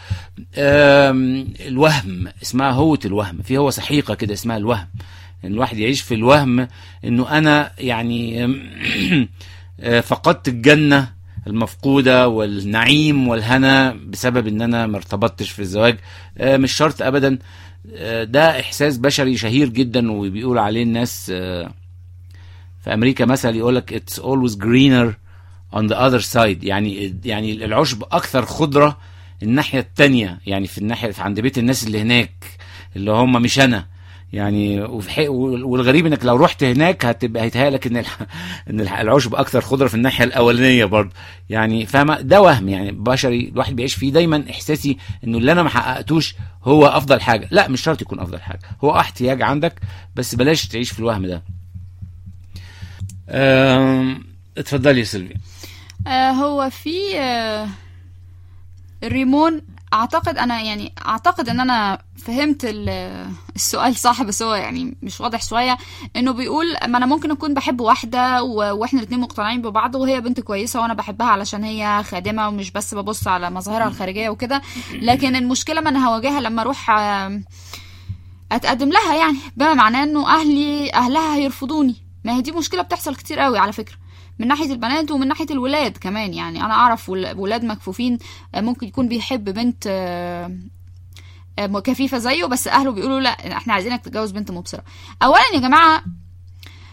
آم، الوهم اسمها هوة الوهم في هو سحيقة كده اسمها الوهم ان الواحد يعيش في الوهم انه انا يعني آه، فقدت الجنة المفقودة والنعيم والهنا بسبب ان انا ما ارتبطتش في الزواج آه، مش شرط ابدا آه، ده احساس بشري شهير جدا وبيقول عليه الناس آه، في امريكا مثلا يقول لك it's always greener on the other side يعني يعني العشب اكثر خضره الناحيه التانية يعني في الناحيه في عند بيت الناس اللي هناك اللي هم مش انا يعني وفي حق- والغريب انك لو رحت هناك هتبقى هيتهيأ لك ان الح- ان الح- العشب اكثر خضره في الناحيه الاولانيه برضه يعني فاهمه ده وهم يعني بشري الواحد بيعيش فيه دايما احساسي انه اللي انا ما حققتوش هو افضل حاجه لا مش شرط يكون افضل حاجه هو احتياج عندك بس بلاش تعيش في الوهم ده أم، اتفضلي يا سيلفي آه هو في آه ريمون اعتقد انا يعني اعتقد ان انا فهمت ال- السؤال صح بس هو يعني مش واضح شويه انه بيقول ما انا ممكن اكون بحب واحده و- واحنا الاتنين مقتنعين ببعض وهي بنت كويسه وانا بحبها علشان هي خادمه ومش بس ببص على مظاهرها الخارجيه وكده لكن المشكله ما انا هواجهها لما اروح آه، اتقدم لها يعني بما معناه انه اهلي اهلها هيرفضوني ما هي دي مشكله بتحصل كتير قوي على فكره من ناحيه البنات ومن ناحيه الولاد كمان يعني انا اعرف ول- ولاد مكفوفين آه، ممكن يكون بيحب بنت آه، آه، كفيفه زيه بس اهله بيقولوا لا احنا عايزينك تتجوز بنت مبصره اولا يا جماعه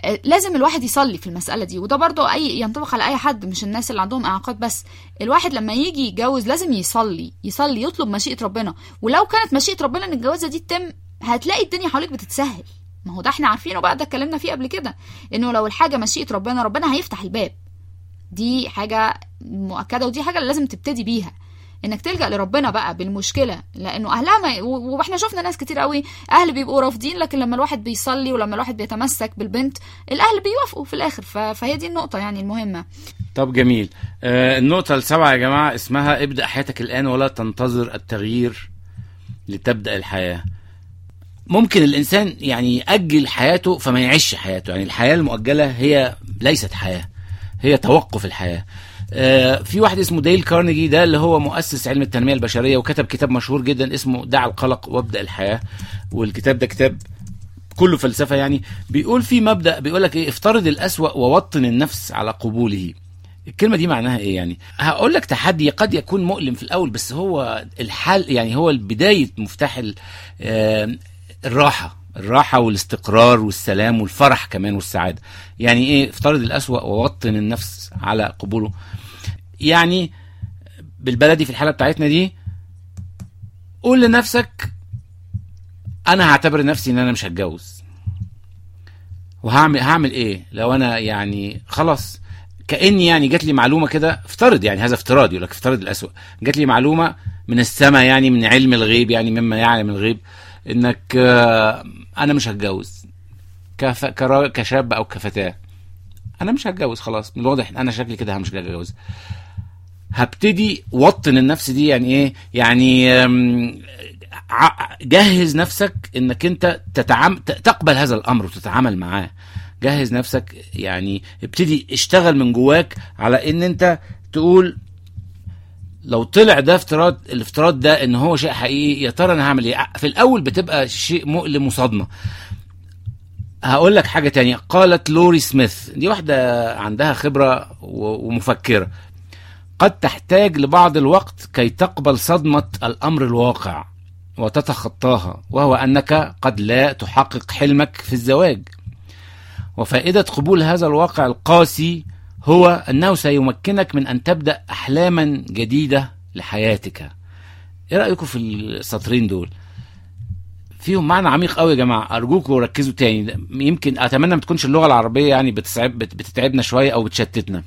آه، لازم الواحد يصلي في المسألة دي وده برضو أي ينطبق على أي حد مش الناس اللي عندهم إعاقات بس الواحد لما يجي يتجوز لازم يصلي يصلي يطلب مشيئة ربنا ولو كانت مشيئة ربنا إن الجوازة دي تتم هتلاقي الدنيا حواليك بتتسهل ما هو ده احنا عارفينه بقى ده اتكلمنا فيه قبل كده انه لو الحاجة مشيئة ربنا ربنا هيفتح الباب دي حاجة مؤكدة ودي حاجة اللي لازم تبتدي بيها انك تلجأ لربنا بقى بالمشكلة لانه اهلها ما و- واحنا شفنا ناس كتير قوي اهل بيبقوا رافضين لكن لما الواحد بيصلي ولما الواحد بيتمسك بالبنت الاهل بيوافقوا في الاخر ف... فهي دي النقطة يعني المهمة طب جميل آه النقطة السابعة يا جماعة اسمها ابدأ حياتك الآن ولا تنتظر التغيير لتبدأ الحياة ممكن الإنسان يعني يأجل حياته فما يعيش حياته يعني الحياة المؤجلة هي ليست حياة هي توقف الحياة آه في واحد اسمه ديل كارنيجي ده اللي هو مؤسس علم التنمية البشرية وكتب كتاب مشهور جدا اسمه دع القلق وابدأ الحياة والكتاب ده كتاب كله فلسفة يعني بيقول في مبدأ بيقول لك ايه افترض الأسوأ ووطن النفس على قبوله الكلمة دي معناها ايه يعني هقول لك تحدي قد يكون مؤلم في الأول بس هو الحل يعني هو بداية مفتاح ال- آه، الراحة الراحة والاستقرار والسلام والفرح كمان والسعادة يعني ايه افترض الأسوأ ووطن النفس على قبوله يعني بالبلدي في الحالة بتاعتنا دي قول لنفسك انا هعتبر نفسي ان انا مش هتجوز وهعمل هعمل ايه لو انا يعني خلاص كاني يعني جات لي معلومه كده افترض يعني هذا افتراض يقول لك افترض الاسوء جات لي معلومه من السماء يعني من علم الغيب يعني مما يعلم الغيب انك آه، انا مش هتجوز كف... كرا... كشاب او كفتاه انا مش هتجوز خلاص من الواضح إن انا شكلي كده مش هتجوز هبتدي وطن النفس دي يعني ايه يعني أم، ع- جهز نفسك انك انت تتعام ت- تقبل هذا الامر وتتعامل معاه جهز نفسك يعني ابتدي اشتغل من جواك على ان انت تقول لو طلع ده افتراض الافتراض ده ان هو شيء حقيقي يا ترى انا هعمل ايه في الاول بتبقى شيء مؤلم وصدمه هقول لك حاجه تانية قالت لوري سميث دي واحده عندها خبره و- ومفكره قد تحتاج لبعض الوقت كي تقبل صدمة الأمر الواقع وتتخطاها وهو أنك قد لا تحقق حلمك في الزواج وفائدة قبول هذا الواقع القاسي هو أنه سيمكنك من أن تبدأ أحلاما جديدة لحياتك إيه رأيكم في السطرين دول فيهم معنى عميق قوي يا جماعة أرجوكم ركزوا تاني ده يمكن أتمنى ما تكونش اللغة العربية يعني بتسعب بت- بتتعبنا شوية أو بتشتتنا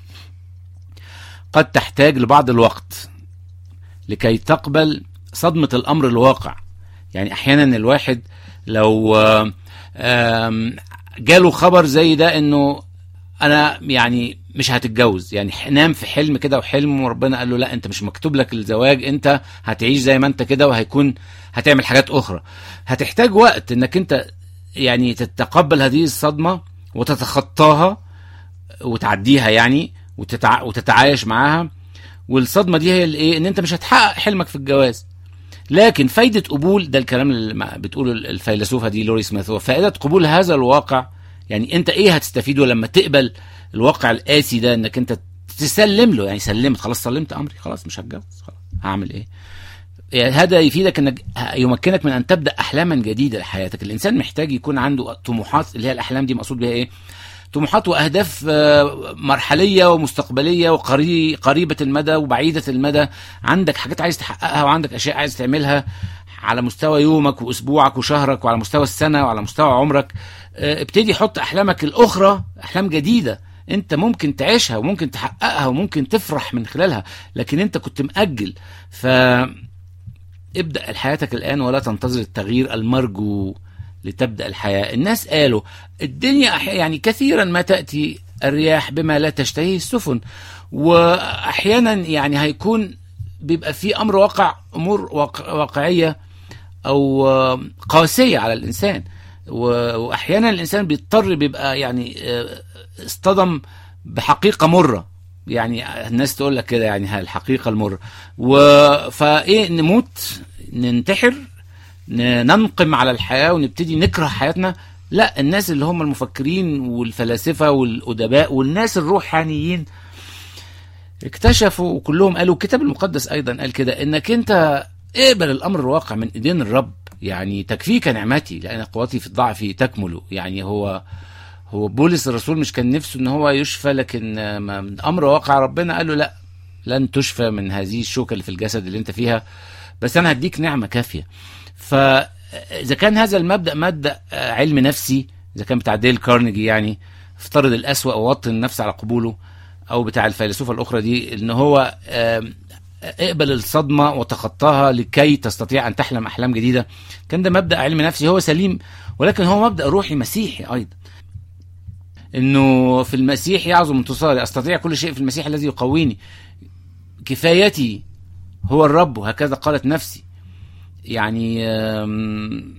قد تحتاج لبعض الوقت لكي تقبل صدمة الأمر الواقع يعني أحيانا الواحد لو آم، آم، جاله خبر زي ده إنه أنا يعني مش هتتجوز يعني ح- نام في حلم كده وحلم وربنا قال له لا أنت مش مكتوب لك الزواج أنت هتعيش زي ما أنت كده وهيكون هتعمل حاجات أخرى هتحتاج وقت إنك أنت يعني تتقبل هذه الصدمة وتتخطاها وتعديها يعني وتتع... وتتعايش معاها والصدمه دي هي الايه ان انت مش هتحقق حلمك في الجواز لكن فايده قبول ده الكلام اللي ما بتقوله الفيلسوفه دي لوري سميث هو فائده قبول هذا الواقع يعني انت ايه هتستفيده لما تقبل الواقع القاسي ده انك انت تسلم له يعني سلمت خلاص سلمت امري خلاص مش هتجوز خلاص هعمل ايه يعني هذا يفيدك انك يمكنك من ان تبدا احلاما جديده لحياتك الانسان محتاج يكون عنده طموحات اللي هي الاحلام دي مقصود بها ايه طموحات واهداف آه، مرحليه ومستقبليه وقريبه المدى وبعيده المدى عندك حاجات عايز تحققها وعندك اشياء عايز تعملها على مستوى يومك واسبوعك وشهرك وعلى مستوى السنه وعلى مستوى عمرك آه، ابتدي حط احلامك الاخرى احلام جديده انت ممكن تعيشها وممكن تحققها وممكن تفرح من خلالها لكن انت كنت مأجل ف ابدأ حياتك الآن ولا تنتظر التغيير المرجو لتبدأ الحياة الناس قالوا الدنيا أح- يعني كثيرا ما تأتي الرياح بما لا تشتهيه السفن وأحيانا يعني هيكون بيبقى في أمر واقع أمور واقع واقعية أو آه، قاسية على الإنسان و- وأحيانا الإنسان بيضطر بيبقى يعني آه، اصطدم بحقيقة مرة يعني الناس تقول لك كده يعني ها الحقيقة المرة و... فايه نموت ننتحر ن- ننقم على الحياة ونبتدي نكره حياتنا لا الناس اللي هم المفكرين والفلاسفة والأدباء والناس الروحانيين اكتشفوا وكلهم قالوا الكتاب المقدس أيضا قال كده إنك أنت اقبل الأمر الواقع من إيدين الرب يعني تكفيك نعمتي لأن قوتي في الضعف تكمل يعني هو هو بولس الرسول مش كان نفسه ان هو يشفى لكن آه، ما- امر واقع ربنا قال له لا لن تشفى من هذه الشوكه اللي في الجسد اللي انت فيها بس انا هديك نعمه كافيه فاذا كان هذا المبدا مبدا آه، علم نفسي اذا كان بتاع ديل كارنيجي يعني افترض الاسوأ ووطن النفس على قبوله او بتاع الفيلسوفه الاخرى دي ان هو آم، اقبل الصدمه وتخطاها لكي تستطيع ان تحلم احلام جديده كان ده مبدا علم نفسي هو سليم ولكن هو مبدا روحي مسيحي ايضا انه في المسيح يعظم انتصاري استطيع كل شيء في المسيح الذي يقويني كفايتي هو الرب هكذا قالت نفسي يعني آم،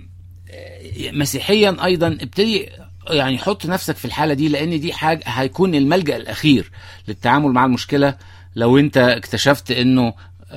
مسيحيا ايضا ابتدي يعني حط نفسك في الحاله دي لان دي حاجه هيكون الملجا الاخير للتعامل مع المشكله لو انت اكتشفت انه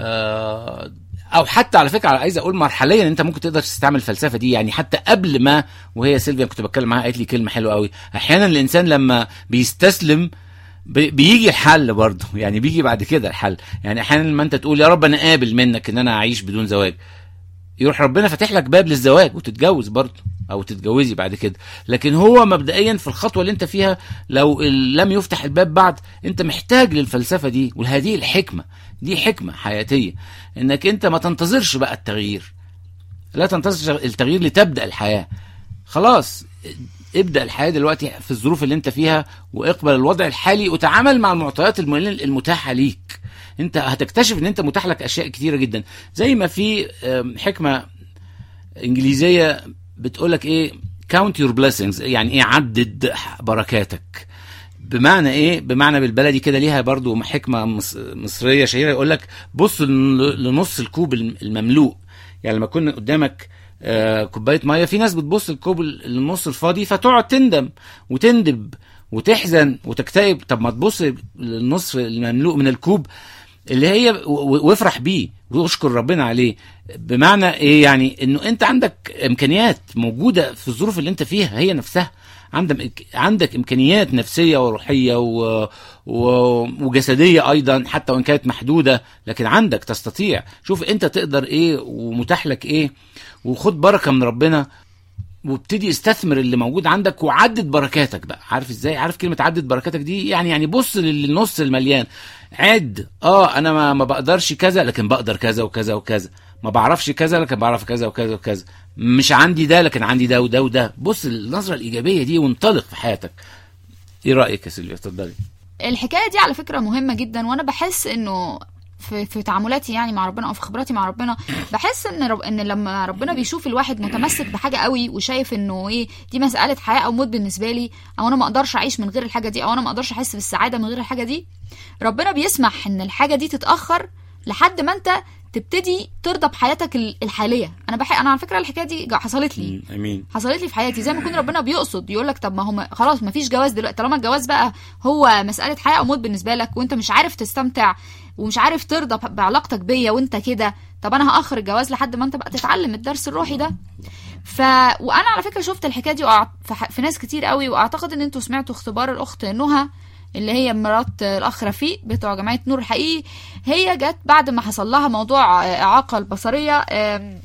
آه، او حتى على فكره عايز اقول مرحليا انت ممكن تقدر تستعمل الفلسفه دي يعني حتى قبل ما وهي سيلفيا كنت بتكلم معاها قالت لي كلمه حلوه قوي احيانا الانسان لما بيستسلم بي- بيجي الحل برضه يعني بيجي بعد كده الحل يعني احيانا لما انت تقول يا رب انا قابل منك ان انا اعيش بدون زواج يروح ربنا فاتح لك باب للزواج وتتجوز برضه او تتجوزي بعد كده لكن هو مبدئيا في الخطوه اللي انت فيها لو ال- لم يفتح الباب بعد انت محتاج للفلسفه دي وهذه الحكمه دي حكمه حياتيه انك انت ما تنتظرش بقى التغيير لا تنتظر التغيير لتبدا الحياه خلاص ابدا الحياه دلوقتي في الظروف اللي انت فيها واقبل الوضع الحالي وتعامل مع المعطيات الم- المتاحه ليك انت هتكتشف ان انت متاح لك اشياء كتيره جدا زي ما في آم، حكمه انجليزيه بتقول لك ايه count your blessings يعني ايه عدد بركاتك بمعنى ايه بمعنى بالبلدي كده ليها برضو حكمه مص- مصريه شهيره يقول لك بص ل- لنص الكوب الم- المملوء يعني لما يكون قدامك آه، كوبايه ميه في ناس بتبص الكوب ال- النص الفاضي فتقعد تندم وتندب وتحزن وتكتئب طب ما تبص للنصف المملوء من الكوب اللي هي و- و- وافرح بيه واشكر ربنا عليه بمعنى ايه يعني انه انت عندك امكانيات موجوده في الظروف اللي انت فيها هي نفسها عندك عندك امكانيات نفسيه وروحيه و... و... وجسديه ايضا حتى وان كانت محدوده لكن عندك تستطيع شوف انت تقدر ايه ومتاح لك ايه وخد بركه من ربنا وابتدي استثمر اللي موجود عندك وعدد بركاتك بقى عارف ازاي عارف كلمه عدد بركاتك دي يعني يعني بص للنص المليان عد اه انا ما, ما بقدرش كذا لكن بقدر كذا وكذا وكذا ما بعرفش كذا لكن بعرف كذا وكذا وكذا مش عندي ده لكن عندي ده وده وده بص النظره الايجابيه دي وانطلق في حياتك ايه رايك يا سيلفيا اتفضلي الحكايه دي على فكره مهمه جدا وانا بحس انه في, في تعاملاتي يعني مع ربنا او في خبراتي مع ربنا بحس ان رب ان لما ربنا بيشوف الواحد متمسك بحاجه قوي وشايف انه ايه دي مساله حياه او موت بالنسبه لي او انا ما اقدرش اعيش من غير الحاجه دي او انا ما اقدرش احس بالسعاده من غير الحاجه دي ربنا بيسمح ان الحاجه دي تتاخر لحد ما انت تبتدي ترضى بحياتك ال- الحاليه انا بحق انا على فكره الحكايه دي جا- حصلت لي امين حصلت لي في حياتي زي ما يكون ربنا بيقصد يقول لك طب ما هو خلاص ما فيش جواز دلوقتي طالما الجواز بقى هو مساله حياه او موت بالنسبه لك وانت مش عارف تستمتع ومش عارف ترضى ب- بعلاقتك بيا وانت كده طب انا هاخر الجواز لحد ما انت بقى تتعلم الدرس الروحي ده ف وانا على فكره شفت الحكايه دي وأع... في, ح... في ناس كتير قوي واعتقد ان انتوا سمعتوا اختبار الاخت نهى اللي هي مرات الاخ رفيق بتوع جمعيه نور الحقيقي هي جت بعد ما حصل لها موضوع اعاقه البصريه آم،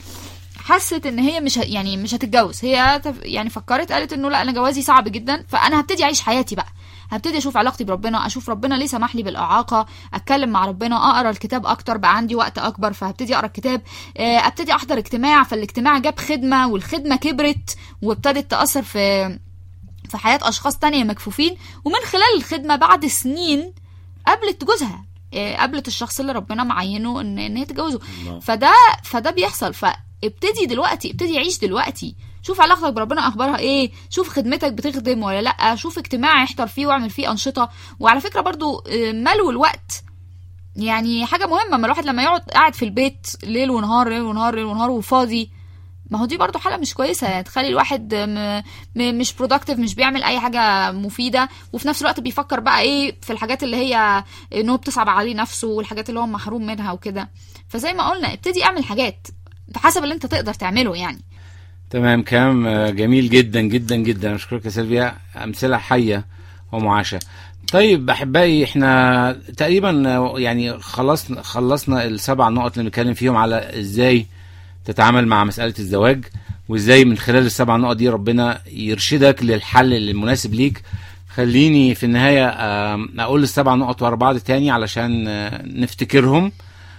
حست ان هي مش ه- يعني مش هتتجوز هي تف- يعني فكرت قالت انه لا انا جوازي صعب جدا فانا هبتدي اعيش حياتي بقى هبتدي اشوف علاقتي بربنا اشوف ربنا ليه سمح لي بالاعاقه اتكلم مع ربنا اقرا الكتاب اكتر بقى عندي وقت اكبر فهبتدي اقرا الكتاب آه، ابتدي احضر اجتماع فالاجتماع جاب خدمه والخدمه كبرت وابتدت تاثر في في حياه اشخاص تانية مكفوفين ومن خلال الخدمه بعد سنين قابلت جوزها آه، قابلت الشخص اللي ربنا معينه ان ان هي تتجوزه الله. فده فده بيحصل فابتدي دلوقتي ابتدي عيش دلوقتي شوف علاقتك بربنا اخبارها ايه شوف خدمتك بتخدم ولا لا شوف اجتماع يحضر فيه واعمل فيه انشطه وعلى فكره برضو آه، ملو الوقت يعني حاجه مهمه ما الواحد لما يقعد قاعد في البيت ليل ونهار ليل ونهار ليل ونهار وفاضي ما هو دي برضو حالة مش كويسة يعني تخلي الواحد م... م... مش برودكتيف مش بيعمل أي حاجة مفيدة وفي نفس الوقت بيفكر بقى إيه في الحاجات اللي هي إن هو بتصعب عليه نفسه والحاجات اللي هو محروم منها وكده فزي ما قلنا ابتدي اعمل حاجات حسب اللي أنت تقدر تعمله يعني تمام كلام آه، جميل جدا جدا جدا اشكرك يا سيلفيا امثله حيه ومعاشه طيب احبائي احنا تقريبا آه، يعني خلصنا خلصنا السبع نقط اللي بنتكلم فيهم على ازاي تتعامل مع مساله الزواج وازاي من خلال السبع نقط دي ربنا يرشدك للحل المناسب ليك خليني في النهاية آم، أقول السبع نقط ورا بعض تاني علشان آه، نفتكرهم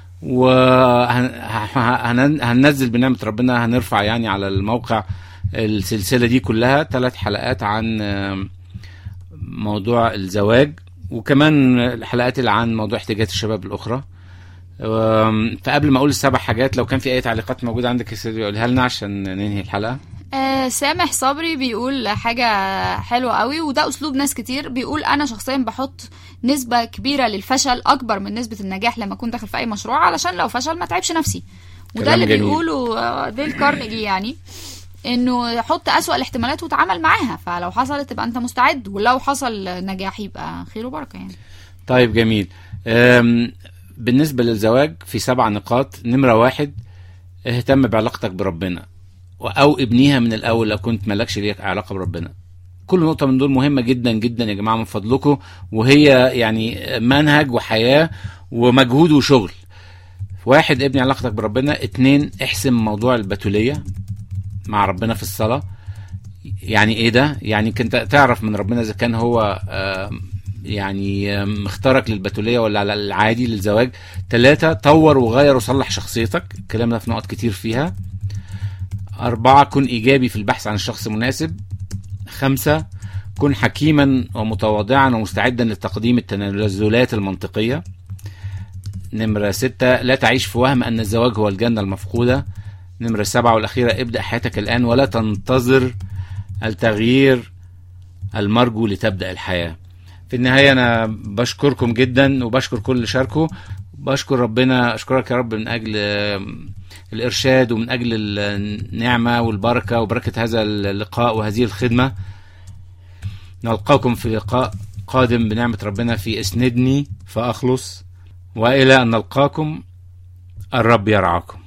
وهننزل بنعمة ربنا هنرفع يعني على الموقع السلسلة دي كلها ثلاث حلقات عن آم، موضوع الزواج وكمان الحلقات اللي عن موضوع احتياجات الشباب الأخرى آم، فقبل ما أقول السبع حاجات لو كان في أي تعليقات موجودة عندك يا سيدي قولها لنا عشان ننهي الحلقة آه سامح صبري بيقول حاجة حلوة قوي وده أسلوب ناس كتير بيقول أنا شخصيا بحط نسبة كبيرة للفشل أكبر من نسبة النجاح لما أكون داخل في أي مشروع علشان لو فشل ما تعبش نفسي وده كلام اللي جميل. بيقوله آه، ديل كارنيجي يعني انه حط اسوأ الاحتمالات وتعامل معاها فلو حصلت تبقى انت مستعد ولو حصل نجاح يبقى خير وبركه يعني طيب جميل أم، بالنسبة للزواج في سبع نقاط نمرة واحد اهتم بعلاقتك بربنا أو ابنيها من الأول لو كنت مالكش ليك علاقة بربنا كل نقطة من دول مهمة جدا جدا يا جماعة من فضلكم وهي يعني منهج وحياة ومجهود وشغل واحد ابني علاقتك بربنا اتنين احسم موضوع البتولية مع ربنا في الصلاة يعني ايه ده يعني كنت تعرف من ربنا اذا كان هو آم، يعني آم، مختارك للبتولية ولا على العادي للزواج ثلاثة طور وغير وصلح شخصيتك الكلام ده في نقط كتير فيها أربعة كن إيجابي في البحث عن الشخص المناسب خمسة كن حكيما ومتواضعا ومستعدا لتقديم التنازلات المنطقية نمرة ستة لا تعيش في وهم أن الزواج هو الجنة المفقودة نمرة سبعة والأخيرة ابدأ حياتك الآن ولا تنتظر التغيير المرجو لتبدأ الحياة في النهاية أنا بشكركم جدا وبشكر كل اللي شاركوا بشكر ربنا أشكرك يا رب من أجل آم، الإرشاد ومن أجل النعمة والبركة وبركة هذا اللقاء وهذه الخدمة نلقاكم في لقاء قادم بنعمة ربنا في اسندني فأخلص وإلى أن نلقاكم الرب يرعاكم